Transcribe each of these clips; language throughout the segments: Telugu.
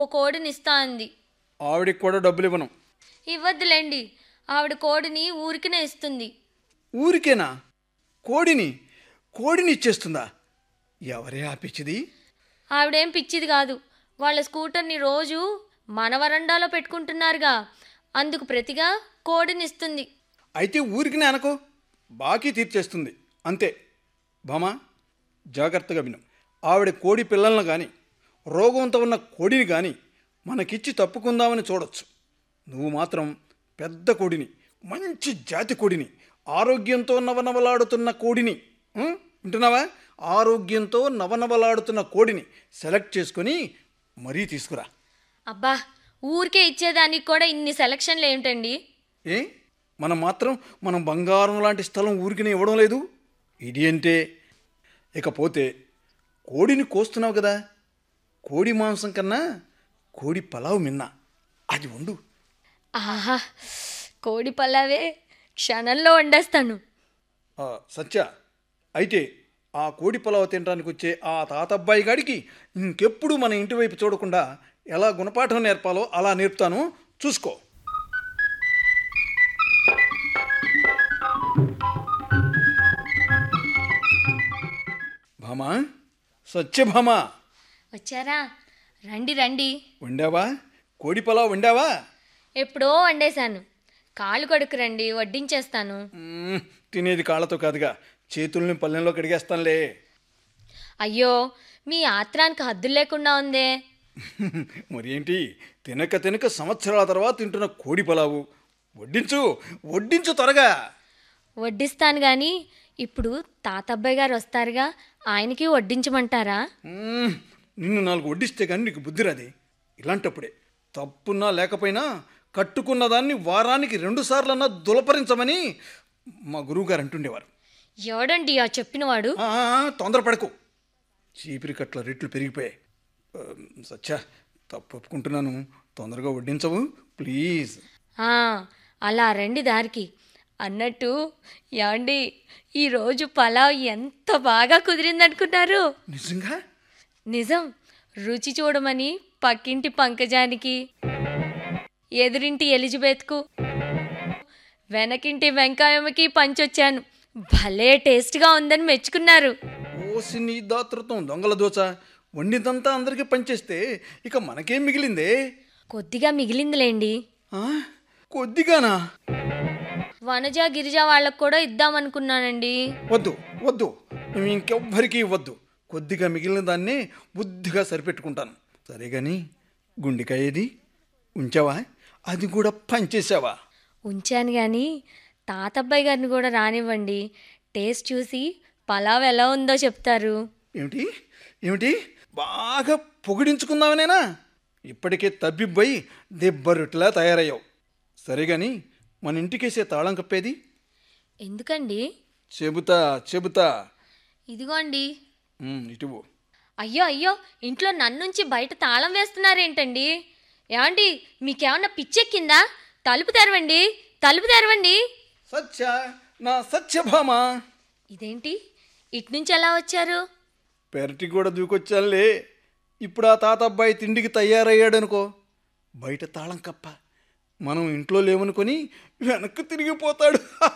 ఓ కోడిని ఇస్తా అంది ఆవిడికి కూడా డబ్బులు ఇవ్వను ఇవ్వద్దులేండి ఆవిడ కోడిని ఊరికినే ఇస్తుంది ఊరికేనా కోడిని కోడిని ఇచ్చేస్తుందా ఎవరే ఆపిచ్చిది ఆవిడేం పిచ్చిది కాదు వాళ్ళ స్కూటర్ని రోజు మన వరండాలో పెట్టుకుంటున్నారుగా అందుకు ప్రతిగా కోడిని ఇస్తుంది అయితే ఊరికినే అనకో బాకీ తీర్చేస్తుంది అంతే భామా జాగ్రత్తగా విను ఆవిడ కోడి పిల్లలను కానీ రోగంతో ఉన్న కోడిని కానీ మనకిచ్చి తప్పుకుందామని చూడొచ్చు నువ్వు మాత్రం పెద్ద కోడిని మంచి జాతి కోడిని ఆరోగ్యంతో నవనవలాడుతున్న కోడిని ఉం? వింటున్నావా ఆరోగ్యంతో నవనవలాడుతున్న కోడిని సెలెక్ట్ చేసుకొని మరీ తీసుకురా అబ్బా ఊరికే ఇచ్చేదానికి కూడా ఇన్ని సెలక్షన్లు ఏమిటండి ఏ మనం మాత్రం మనం బంగారం లాంటి స్థలం ఊరికినే ఇవ్వడం లేదు ఇది అంటే ఇకపోతే కోడిని కోస్తున్నావు కదా కోడి మాంసం కన్నా కోడి పలావ్ మిన్న అది వండు ఆహా కోడి పలావే క్షణంలో వండేస్తాను ఆ, సత్య అయితే ఆ కోడి పలావ్ తినడానికి వచ్చే ఆ తాతబ్బాయి గాడికి ఇంకెప్పుడు మన ఇంటి వైపు చూడకుండా ఎలా గుణపాఠం నేర్పాలో అలా నేర్పుతాను చూసుకో భామా సత్యభామా వచ్చారా రండి రండి వండావా కోడి పలావ్ వండావా ఎప్పుడో వండేశాను కాళ్ళు కొడుకు రండి వడ్డించేస్తాను మ్మ్, తినేది కాళ్ళతో కాదుగా చేతుల్ని పల్లెంలో కడిగేస్తానులే అయ్యో మీ ఆత్రానికి హద్దులు లేకుండా ఉందే మరి ఏంటి తినక తినక సంవత్సరాల తర్వాత తింటున్న కోడి పలావు వడ్డించు వడ్డించు త్వరగా వడ్డిస్తాను కానీ ఇప్పుడు తాతబ్బాయి గారు వస్తారుగా ఆయనకి వడ్డించమంటారా మ్మ్, నిన్ను నాలుగు వడ్డిస్తే కానీ నీకు బుద్ధి రాది ఇలాంటప్పుడే తప్పున్నా లేకపోయినా కట్టుకున్న దాన్ని వారానికి రెండు సార్లన్నా దులపరించమని మా గురువుగారు అంటుండేవారు ఎవడండి ఆ చెప్పినవాడు ఆ, ఆ, తొందరపడకు చీపిరి కట్ల రేట్లు పెరిగిపోయాయి ఆ, సత్య తప్పు ఒప్పుకుంటున్నాను తొందరగా వడ్డించవు ప్లీజ్ ఆ, అలా రండి దారికి అన్నట్టు యాండి ఈరోజు పలావ్ ఎంత బాగా కుదిరిందనుకున్నారు నిజంగా నిజం రుచి చూడమని పక్కింటి పంకజానికి ఎదురింటి ఎలిజబెత్కు వెనకింటి వెంకాయమ్మకి పంచొచ్చాను భలే టేస్ట్గా ఉందని మెచ్చుకున్నారు ఓసి నీ దాతృత్వం దొంగల దోచ వండిదంతా అందరికీ పంచేస్తే ఇక మనకేం మిగిలిందే కొద్దిగా మిగిలిందిలేండి ఆ? కొద్దిగానా వనజ గిరిజ వాళ్ళకు కూడా ఇద్దామనుకున్నానండి వద్దు వద్దు నువ్వు ఇంకెవ్వరికీ ఇవ్వద్దు కొద్దిగా మిగిలిన దాన్నే బుద్ధిగా సరిపెట్టుకుంటాను సరే కానీ గుండెకాయ ఏది ఉంచావా అది కూడా పంచేసావా ఉంచాను కానీ తాతబ్బాయి గారిని కూడా రానివ్వండి టేస్ట్ చూసి పలావ్ ఎలా ఉందో చెప్తారు ఏమిటి ఏమిటి బాగా పొగిడించుకుందామనేనా ఇప్పటికే తబ్బిబ్బయి దెబ్బరొట్లా తయారయ్యావు సరే కానీ మన ఇంటికేసే తాళం కప్పేది ఎందుకండి చెబుతా చెబుతా ఇదిగోండి ఉమ్, ఇటువు అయ్యో అయ్యో ఇంట్లో నన్నుంచి బయట తాళం వేస్తున్నారేంటండి ఏమండి మీకేమన్నా పిచ్చెక్కిందా తలుపు తెరవండి తలుపు తెరవండి సత్య నా సత్యభామ ఇదేంటి ఇట్నుంచి ఎలా వచ్చారు పెరటి కూడా దూకొచ్చానులే ఇప్పుడు ఆ తాత అబ్బాయి తిండికి తయారయ్యాడనుకో బయట తాళం కప్ప మనం ఇంట్లో లేవనుకొని వెనక్కి తిరిగిపోతాడు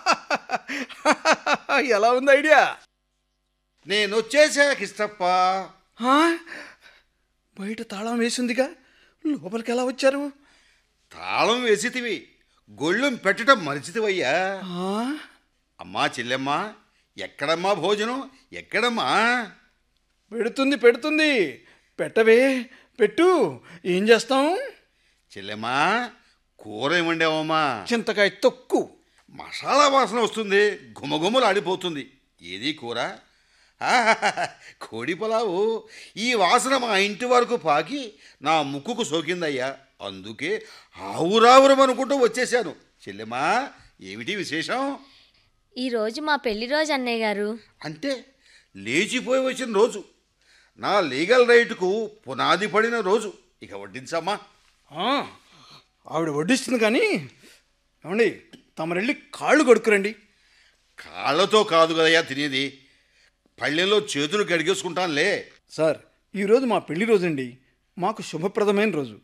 ఎలా ఉంది ఐడియా నేను వచ్చేసా కిష్టప్ప ఆ? బయట తాళం వేసిందిగా లోపలికి ఎలా వచ్చారు తాళం వేసితివి గొళ్ళెం పెట్టడం మరిచితివయ్యా ఆ? అమ్మా చెల్లెమ్మా ఎక్కడమ్మా భోజనం ఎక్కడమ్మా పెడుతుంది పెడుతుంది పెట్టవే పెట్టు ఏం చేస్తాం చెల్లెమ్మా కూర ఏమండావమ్మా చింతకాయ తొక్కు మసాలా వాసన వస్తుంది గుమగుమలు ఆడిపోతుంది ఏది కూర ఆహాహాహా, కోడి పలావు ఈ వాసన మా ఇంటి వరకు పాకి నా ముక్కుకు సోకిందయ్యా అందుకే ఆవురావురం అనుకుంటూ వచ్చేసాను చెల్లెమ్మా ఏమిటి విశేషం ఈరోజు మా పెళ్లి రోజు అన్నయ్య గారు అంటే లేచిపోయి వచ్చిన రోజు నా లీగల్ రైట్కు పునాది పడిన రోజు ఇక వడ్డించమ్మా ఆ, ఆవిడ వడ్డిస్తుంది కానీ ఏమండి తమరెళ్ళి కాళ్ళు కడుక్కురండి కాళ్ళతో కాదు కదయ్యా తినేది పళ్ళెంలో చేతులు కడిగేసుకుంటానులే సార్ ఈరోజు మా పెళ్లి రోజండి మాకు శుభప్రదమైన రోజు